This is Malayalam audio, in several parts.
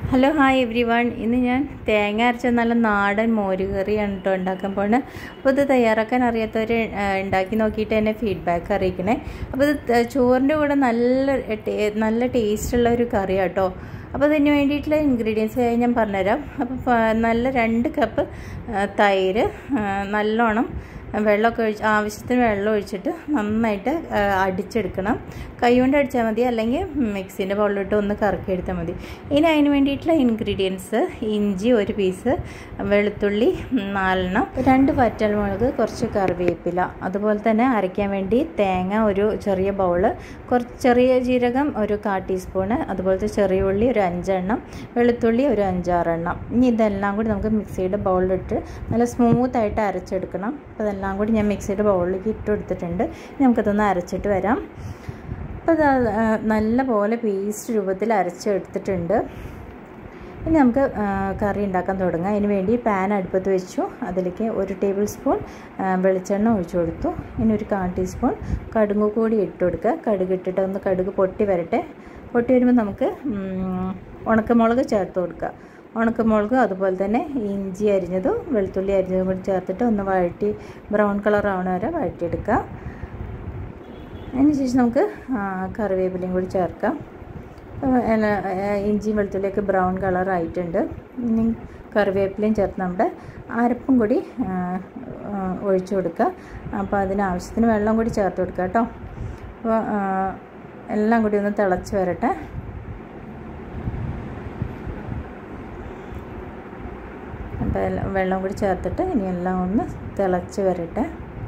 ഹലോ ഹായ് എവ്രി വൺ ഇന്ന് ഞാൻ തേങ്ങ അരച്ച നല്ല നാടൻ മോരുകറിയാണ് കേട്ടോ ഉണ്ടാക്കാൻ പോണത് അപ്പോൾ ഇത് തയ്യാറാക്കാൻ അറിയാത്തവർ ഉണ്ടാക്കി നോക്കിയിട്ട് തന്നെ ഫീഡ്ബാക്ക് അറിയിക്കണേ അപ്പോൾ ഇത് ചോറിൻ്റെ കൂടെ നല്ല ടേ- നല്ല ടേസ്റ്റുള്ള ഒരു കറിയാണ് കേട്ടോ അപ്പോൾ അതിന് വേണ്ടിയിട്ടുള്ള ഇൻഗ്രീഡിയൻസ് ഞാൻ പറഞ്ഞുതരാം അപ്പോൾ പ- നല്ല രണ്ട് കപ്പ് തൈര് ആ, നല്ലോണം വെള്ളമൊക്കെ ഒഴിച്ച് ആവശ്യത്തിന് വെള്ളം ഒഴിച്ചിട്ട് നന്നായിട്ട് ആ, അടിച്ചെടുക്കണം കൈ കൊണ്ട് അടിച്ചാൽ മതി അല്ലെങ്കിൽ മിക്സിൻ്റെ ബൗളിലിട്ട് ഒന്ന് കറക്കി എടുത്താൽ മതി ഇനി അതിന് വേണ്ടിയിട്ടുള്ള ഇൻഗ്രീഡിയൻസ് ഇഞ്ചി ഒരു പീസ് വെളുത്തുള്ളി നാലെണ്ണം രണ്ട് വറ്റൽമുളക് കുറച്ച് കറിവേപ്പില അതുപോലെ തന്നെ അരയ്ക്കാൻ വേണ്ടി തേങ്ങ ഒരു ചെറിയ ബൗള് കുറച്ച് ചെറിയ ജീരകം ഒരു കാ ടീസ്പൂണ് അതുപോലത്തെ ചെറിയ ഉള്ളി ഒരു അഞ്ചെണ്ണം വെളുത്തുള്ളി ഒരു അഞ്ചാറെണ്ണം ഇനി ഇതെല്ലാം കൂടി നമുക്ക് മിക്സിയുടെ ബൗളിലിട്ട് നല്ല സ്മൂത്തായിട്ട് അരച്ചെടുക്കണം അപ്പോൾ ഇതെല്ലാം കൂടി ഞാൻ മിക്സിയുടെ ബൗളിലേക്ക് ഇട്ട് കൊടുത്തിട്ടുണ്ട് ഇനി നമുക്കതൊന്ന് അരച്ചിട്ട് വരാം അപ്പോൾ ഇത് നല്ല പോലെ പേസ്റ്റ് രൂപത്തിൽ അരച്ചെടുത്തിട്ടുണ്ട് ഇനി നമുക്ക് ആ, കറി ഉണ്ടാക്കാൻ തുടങ്ങാം അതിന് വേണ്ടി പാൻ അടുപ്പത്ത് വെച്ചു അതിലേക്ക് ഒരു ടേബിൾ സ്പൂൺ ആ, വെളിച്ചെണ്ണ ഒഴിച്ചു കൊടുത്തു ഇനി ഒരു കാൽ ടീസ്പൂൺ കടുക് കൂടി ഇട്ട് കൊടുക്കുക കടുക് ഇട്ടിട്ട് ഒന്ന് കടുക് പൊട്ടി വരട്ടെ പൊട്ടി വരുമ്പോൾ നമുക്ക് ഉം, ഉണക്കമുളക് ചേർത്ത് കൊടുക്കുക ഉണക്കമുളക് അതുപോലെ തന്നെ ഇഞ്ചി അരിഞ്ഞതും വെളുത്തുള്ളി അരിഞ്ഞതും കൂടി ചേർത്തിട്ട് ഒന്ന് വഴറ്റി ബ്രൗൺ കളർ ആവണ വരെ വഴറ്റിയെടുക്കുക അതിനുശേഷം നമുക്ക് ആ, കറിവേപ്പിലയും കൂടി ചേർക്കാം അപ്പോൾ എല- ഏ, ഇഞ്ചിയും വെളുത്തുള്ളിയൊക്കെ ബ്രൗൺ കളർ ആയിട്ടുണ്ട് ഇനി കറിവേപ്പിലയും ചേർത്ത് നമ്മുടെ അരപ്പും കൂടി ആ, ആ, ഒഴിച്ചു കൊടുക്കുക അപ്പോൾ അതിനാവശ്യത്തിന് വെള്ളം കൂടി ചേർത്ത് കൊടുക്കുക കേട്ടോ അപ്പോൾ ആ, എല്ലാം കൂടി ഒന്ന് തിളച്ച് വരട്ടെ അപ്പോൾ എല്ലാം വെള്ളം കൂടി ചേർത്തിട്ട് ഇനി എല്ലാം ഒന്ന് തിളച്ച് വരട്ടെ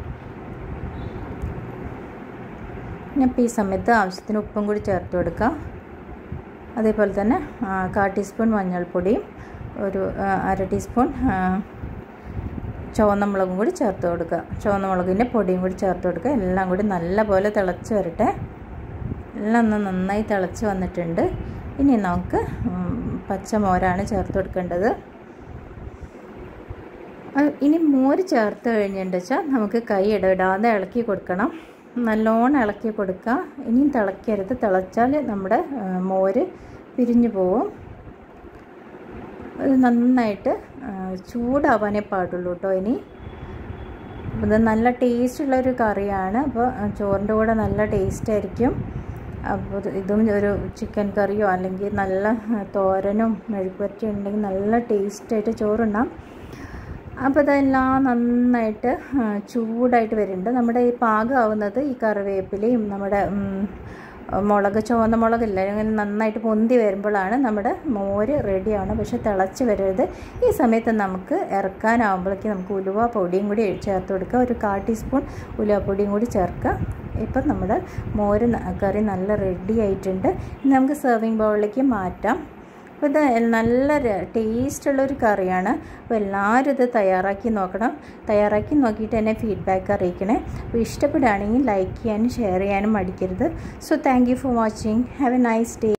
ഇനിയിപ്പോൾ ഈ സമയത്ത് ആവശ്യത്തിന് ഉപ്പും കൂടി ചേർത്ത് കൊടുക്കാം അതേപോലെ തന്നെ ആ, കാ ടീസ്പൂൺ മഞ്ഞൾപ്പൊടിയും ഒരു ആ, അര ടീസ്പൂൺ ആ, ചുവന്ന മുളകും കൂടി ചേർത്ത് കൊടുക്കുക ചുവന്ന മുളകിൻ്റെ പൊടിയും കൂടി ചേർത്ത് കൊടുക്കുക എല്ലാം കൂടി നല്ല തിളച്ച് വരട്ടെ എല്ലാം ഒന്ന് നന്നായി തിളച്ച് വന്നിട്ടുണ്ട് ഇനി നമുക്ക് ഉം, പച്ചമോരാണ് ചേർത്ത് കൊടുക്കേണ്ടത് അത് ഇനി മോര് ചേർത്ത് കഴിഞ്ഞിട്ട് വെച്ചാൽ നമുക്ക് കൈ ഇടവിടാതെ ഇളക്കി കൊടുക്കണം നല്ലോണം ഇളക്കി കൊടുക്കുക ഇനിയും തിളക്കരുത് തിളച്ചാൽ നമ്മുടെ ആ, മോര് പിരിഞ്ഞു പോവും അത് നന്നായിട്ട് ആ, ചൂടാവാനേ പാടുള്ളൂ കേട്ടോ ഇനി ഇത് നല്ല ടേസ്റ്റുള്ളൊരു കറിയാണ് അപ്പോൾ ചോറിൻ്റെ കൂടെ നല്ല ടേസ്റ്റ് ആയിരിക്കും അപ്പോൾ ഇത് ഇതും ഒരു ചിക്കൻ കറിയോ അല്ലെങ്കിൽ നല്ല തോരനും മെഴുക്കുവരട്ടിയും ഉണ്ടെങ്കിൽ നല്ല ടേസ്റ്റായിട്ട് ചോറുണ്ടാം അപ്പോൾ ഇതെല്ലാം നന്നായിട്ട് ആ, ചൂടായിട്ട് വരുന്നുണ്ട് നമ്മുടെ ഈ പാകമാവുന്നത് ഈ കറിവേപ്പിലയും നമ്മുടെ ഉം, മുളക് ചുവന്ന മുളകില്ല അങ്ങനെ നന്നായിട്ട് പൊന്തി വരുമ്പോഴാണ് നമ്മുടെ മോര് റെഡിയാണ് പക്ഷെ തിളച്ച് വരരുത് ഈ സമയത്ത് നമുക്ക് ഇറക്കാനാവുമ്പോഴേക്ക് നമുക്ക് ഉലുവ പൊടിയും കൂടി ചേർത്ത് കൊടുക്കുക ഒരു കാ ടീസ്പൂൺ ഉലുവ പൊടിയും കൂടി ചേർക്കുക ഇപ്പം നമ്മുടെ മോര് ന- കറി നല്ല റെഡി ആയിട്ടുണ്ട് ഇനി നമുക്ക് സെർവിങ് ബൗളിലേക്ക് മാറ്റാം അപ്പോൾ ഇത് നല്ല ടേസ്റ്റുള്ളൊരു കറിയാണ് അപ്പോൾ എല്ലാവരും ഇത് തയ്യാറാക്കി നോക്കണം തയ്യാറാക്കി നോക്കിയിട്ട് എന്നെ ഫീഡ്ബാക്ക് അറിയിക്കണേ അപ്പോൾ ഇഷ്ടപ്പെടുകയാണെങ്കിൽ ലൈക്ക് ചെയ്യാനും ഷെയർ ചെയ്യാനും മടിക്കരുത് so thank you for watching have a nice day